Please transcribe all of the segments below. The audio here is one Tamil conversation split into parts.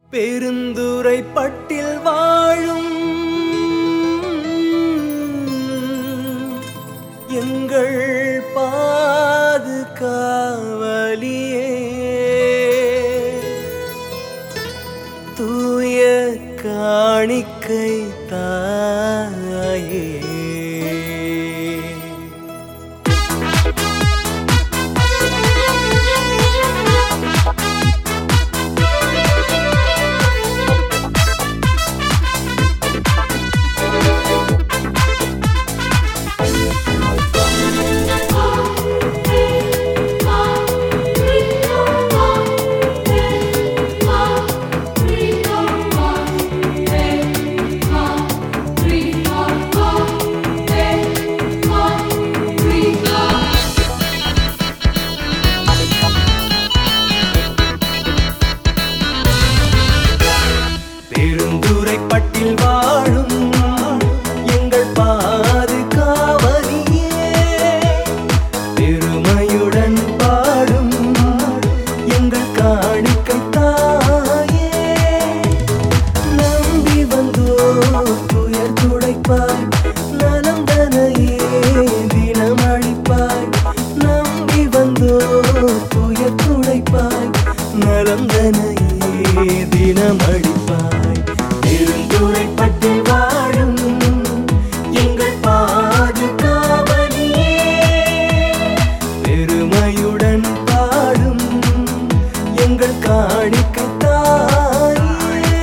பெருந்துரை பட்டில் வாழும் எங்கள் பாது காவலியே தூய காணிக்கை தாயே பெருந்துரை பட்டில் வாழும் எங்கள் பாது காவலியே பெருமையுடன் பாடும் எங்கள் காணிக்கை தாயே நம்பி வந்தோ துயர் துடைப்பாய் நலம் தனையே தினம் அளிப்பாய் நம்பி வந்தோ துயர் துடைப்பாய் நலம் தனையே தினம் அளிப்பாய் பெருந்துரைப்பட்டு வாழும் எங்கள் பாது காவலியே பெருமையுடன் பாடும் எங்கள் காணிக்கை தாயே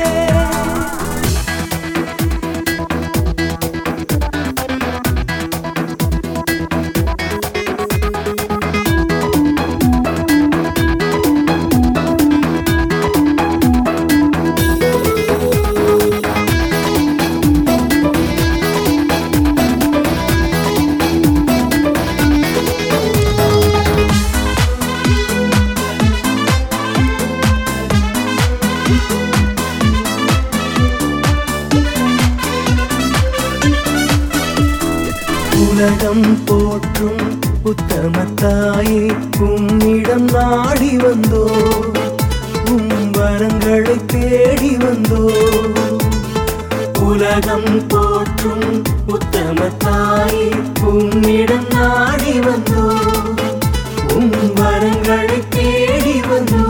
உலகம் போற்றும் உத்தமத்தாயே உம்மிடம் நாடி வந்தோ உம் வரங்களை தேடி வந்தோ உலகம் போற்றும் உத்தமத்தாயே உம்மிடம் நாடி வந்தோ உம் வரங்களை தேடி வந்தோ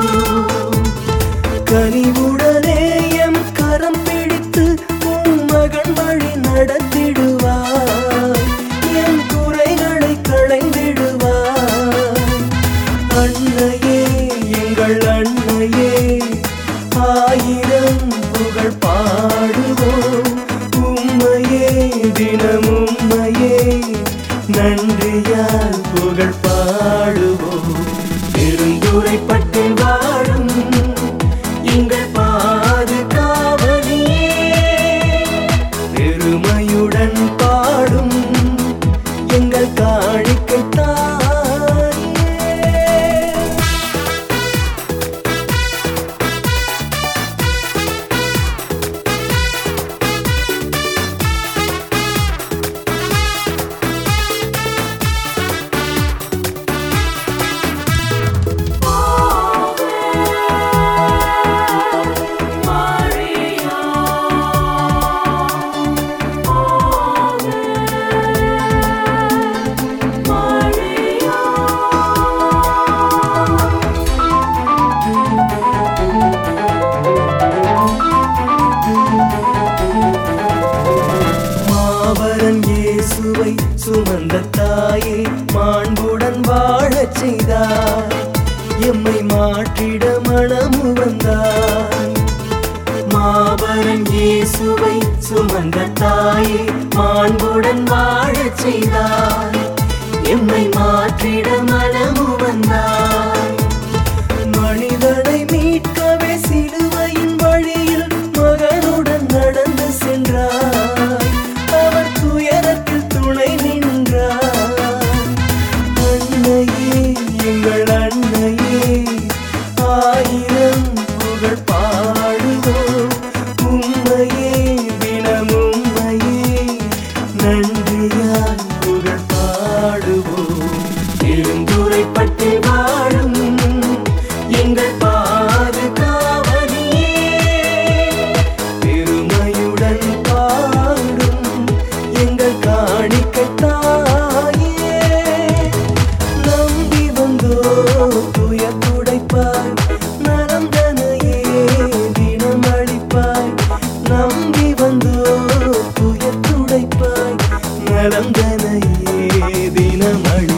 கனிவுடனே எம் கரம் பிடித்து உம் மகன் வழி நடத்திடுவாய் என் குறைகளை களைந்திடுவாய் அன்னையே எங்கள் அன்னையே ஆயிரம் புகழ் பாடுவோம் உம்மையே தினம் உம்மையே நன்றியால் புகழ் பாடுவோம் பெருந்துரைப்பட்டு வாழும் எங்கள் பாது காவலியே பெருமையுடன் பாடும் எங்கள் காணிக்கை தாயே மாபரன் இயேசுவை சுமந்த தாயே மாண்புடன் வாழச் செய்தார் எம்மை மாற்றிட மனமு வந்தார் மாபரன் இயேசுவை சுமந்த தாயே மாண்புடன் வாழச் செய்தார் எம்மை மாற்றிட மனமு வந்தார் மனிதனை மீட்கவே சிலுவையின் வழியில் மகனுடன் நடந்து சென்றார் அவர் துயரத்தில் துணை நின்றார் அன்னையே எங்கள் அன்னையே ஆயிரம் புகழ் பாடுவோம் உம்மையே தினம் உம்மையே நன்றியால் புகழ் பாடுவோம் பெருந்துரைப்பட்டு வா நலந்தனையே தினமழை